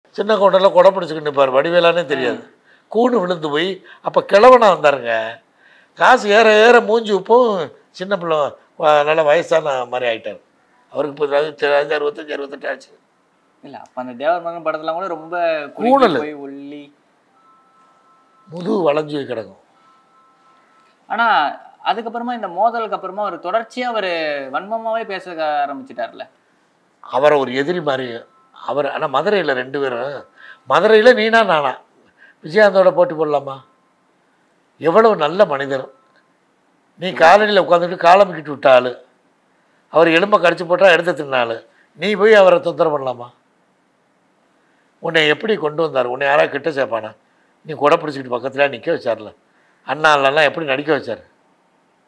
சின்ன கவுண்டரில் கொடை பிடிச்சிக்கிட்டு நிற்பார் வடிவேலானே தெரியாது கூண்டு விழுந்து போய் அப்போ கிழவனா வந்தாருங்க காசு ஏற ஏற மூஞ்சி உப்பும் சின்ன பிள்ளை வ- நல்ல வயசான மாதிரி ஆயிட்டார் அவருக்கு இப்போ அஞ்சு அறுபத்தஞ்சு அறுபத்தெட்டு ஆச்சு இல்ல அப்ப அந்த தேவர் மகன் படத்துல கூட ரொம்ப கூணலு. குறுகி போய் ஒல்லி முதுகு வளைஞ்சு போய் கிடக்கும் ஆனா அதுக்கப்புறமா இந்த மோதலுக்கு அப்புறமா ஒரு தொடர்ச்சியா அவர் வன்மமாவே பேச ஆரம்பிச்சிட்டார்ல அவரை ஒரு எதிரி மாதிரி அவர் ஆனால் மதுரையில் ரெண்டு பேரும் மதுரையில் நீனா நானா விஜயகாந்தோட போட்டி போடலாமா எவ்வளவு நல்ல மனிதர் நீ காலடியில் உட்காந்துட்டு காலமிக்கிட்டு விட்ட ஆளு அவர் எலும்பை கடிச்சு போட்டால் எடுத்து தின்னாள் நீ போய் அவரை தொந்தரவு பண்ணலாமா உன்னை எப்படி கொண்டு வந்தார் உன்னை யாராவது கிட்ட சேர்ப்பானா நீ கொடை பிடிச்சிக்கிட்டு பக்கத்தில் நிற்க வச்சார்ல அண்ணா இல்லைன்னா எப்படி நடிக்க வச்சார்